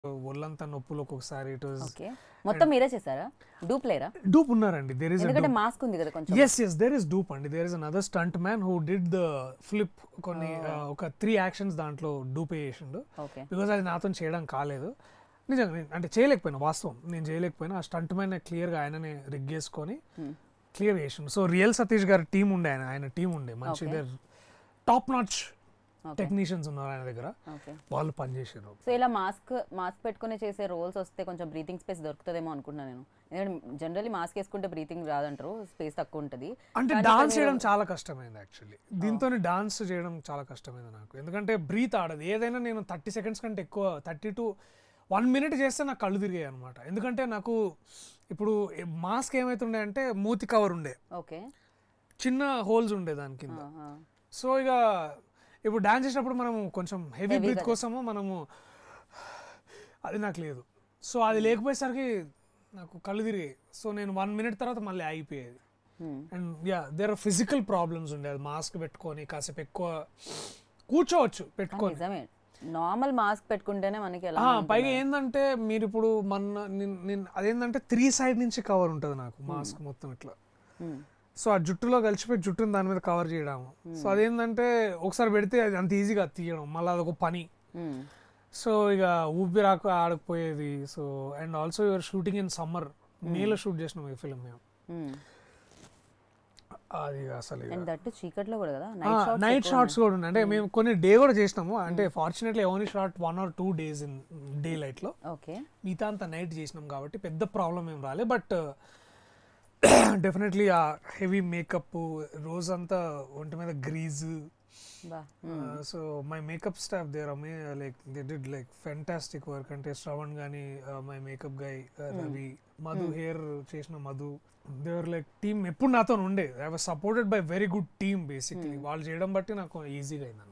ఒళ్ళంతా నొప్పులు ఒక్కొక్కసారి ఇట్ వాజ్ ఓకే మొత్తం మీరే చేశారా డూప్ లేరా డూప్ ఉన్నారండి దేర్ ఇస్ ఎందుకంటే మాస్క్ ఉంది కదా కొంచెం yes yes there is dupe అండి there is another stunt man who did the flip కొన్ని ఆ, ఒక త్రీ యాక్షన్స్ దాంట్లో డూప్ చేసిండు ఓకే బికాజ్ అది నాతో చేయడం కాలేదు నిజంగా నేను- అంటే చేయలేకపోయినా వాస్తవం నేను చేయలేకపోయినా ఆ స్టంట్ మ్యాన్ క్లియర్గా ఆయననే రిగ్ చేసుకొని క్లియర్ చేసిండు సో రియల్ సతీష్ గారి టీం ఉండే ఆయన ఆయన టీం ఉండే మంచి Okay. Top notch okay technicians ఉన్నారు ఆయన దగ్గర ఓకే వాళ్ళు పనిచేసారు సో ఇలా మాస్క్ మాస్క్ పెట్టుకుని చేసే రోల్స్ వస్తే కొంచెం బ్రీతింగ్ స్పేస్ దొరుకుతుందేమో అనుకుంటున్నాను నేను ఎందుకంటే జనరల్లీ మాస్క్ వేసుకుంటే బ్రీతింగ్ రాదంటారు స్పేస్ తక్కువ ఉంటుంది అంటే కానీ డాన్స్ ఇక్కడ చేయడం మీరు- చాలా కష్టమైంది యాక్చువల్లీ దీంతో డాన్స్ చేయడం చాలా కష్టమైంది నాకు ఎందుకంటే బ్రీత్ ఆడదు ఏదైనా నేను థర్టీ సెకండ్స్ కంటే ఎక్కువ థర్టీ టు వన్ మినిట్ చేస్తే నాకు కళ్ళు తిరిగాయి అనమాట ఎందుకంటే నాకు ఇప్పుడు మాస్క్ ఏమైతుండే అంటే మూతి కవర్ ఉండే ఓకే చిన్న హోల్స్ ఉండే దాని కింద సో ఇక ఇప్పుడు డాన్స్ చేసినప్పుడు మనము కొంచెం హెవీ Heavy బ్రీత్ గా కోసము మనము అది నాకు లేదు సో అది లేకపోయేసరికి నాకు కళ్ళు తిరిగాయి సో నేను వన్ మినిట్ తర్వాత మళ్ళీ ఆగిపోయేది and yeah there are physical problems ఉండేది మాస్క్ పెట్టుకొని కాసేపు ఎక్కువ కూర్చోవచ్చు పెట్టుకొని నిజమే నార్మల్ మాస్క్ పెట్టుకుంటేనే మనకి ఎలా ఆ, పైగా ఏంటంటే మీరు ఇప్పుడు మన నిన్- నిన్- అదేంటంటే త్రీ సైడ్ నుంచి కవర్ ఉంటుంది నాకు మాస్క్ మొత్తం ఇట్లా Hmm. సో ఆ జుట్టులో కలిసిపోయి జుట్టుని దాని మీద కవర్ చేయడం సో అదేంటంటే ఒకసారి పెడితే అది అంత ఈజీగా తీయడం మళ్ళీ అదొక పని Hmm. సో ఇక ఊపి రాక ఆడకపోయేది so and also your shooting in summer మేలో షూట్ చేసినాం ఈ ఫిల్మ్ మేము Hmm. అది అసలు ఇక అండ్ దట్టు చీకట్లో కూడా కదా నైట్ షార్ట్స్ కూడా ఉన్నాయి అంటే మేము కొన్ని డే కూడా చేసినాము అంటే fortunately only short one or two days in day light లో ఓకే మిగతా అంతా నైట్ చేసినాం కాబట్టి పెద్ద ప్రాబ్లం ఏం రాలే బట్ డెఫినెట్లీ ఆ హెవీ మేకప్ రోజంతా ఒంటి మీద గ్రీజ్ బా so my makeup staff there అమే like they did like fantastic work అంటే శ్రవణ్ కానీ my makeup guy Ravi Madhu hair చేసిన మధు దేవర్ లైక్ టీమ్ ఎప్పుడు నాతో ఉండే I was supported by very good team basically వాళ్ళు చేయడం బట్టి నాకు ఈజీగా అయింది